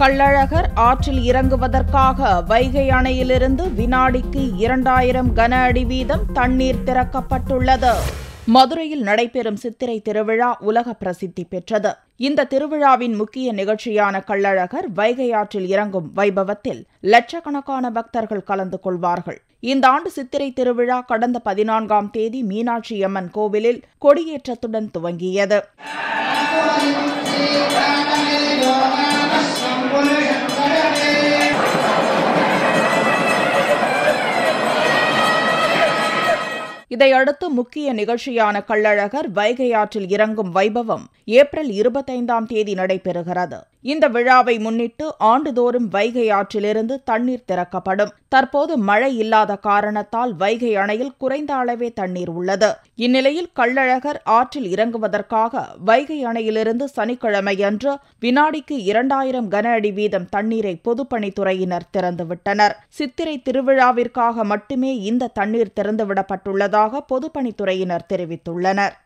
கள்ளழகர் ஆற்றில் இறங்குவதற்காக வைகை அணையிலிருந்து வினாடிக்கு இரண்டாயிரம் கன அடி வீதம் தண்ணீர் திறக்கப்பட்டுள்ளது மதுரையில் நடைபெறும் சித்திரை திருவிழா உலக பிரசித்தி பெற்றது இந்த திருவிழாவின் முக்கிய நிகழ்ச்சியான கள்ளழகர் வைகை ஆற்றில் இறங்கும் வைபவத்தில் லட்சக்கணக்கான பக்தர்கள் கலந்து கொள்வார்கள் இந்த ஆண்டு சித்திரை திருவிழா கடந்த பதினான்காம் தேதி மீனாட்சி அம்மன் கோவிலில் கொடியேற்றத்துடன் துவங்கியது இதையடுத்து முக்கிய நிகழ்ச்சியான கள்ளழகர் வைகை ஆற்றில் இறங்கும் வைபவம் ஏப்ரல் இருபத்தைந்தாம் தேதி நடைபெறுகிறது இந்த விழாவை முன்னிட்டு ஆண்டுதோறும் வைகை ஆற்றிலிருந்து தண்ணீர் திறக்கப்படும் தற்போது மழை இல்லாத காரணத்தால் வைகை அணையில் குறைந்த அளவே தண்ணீர் உள்ளது இந்நிலையில் கள்ளழகர் ஆற்றில் இறங்குவதற்காக வைகை அணையிலிருந்து சனிக்கிழமையன்று வினாடிக்கு இரண்டாயிரம் கன அடி வீதம் தண்ணீரை பொதுப்பணித்துறையினர் திறந்துவிட்டனர் சித்திரை திருவிழாவிற்காக மட்டுமே இந்த தண்ணீர் திறந்துவிடப்பட்டுள்ளதாக பொதுப்பணித்துறையினர் தெரிவித்துள்ளனர்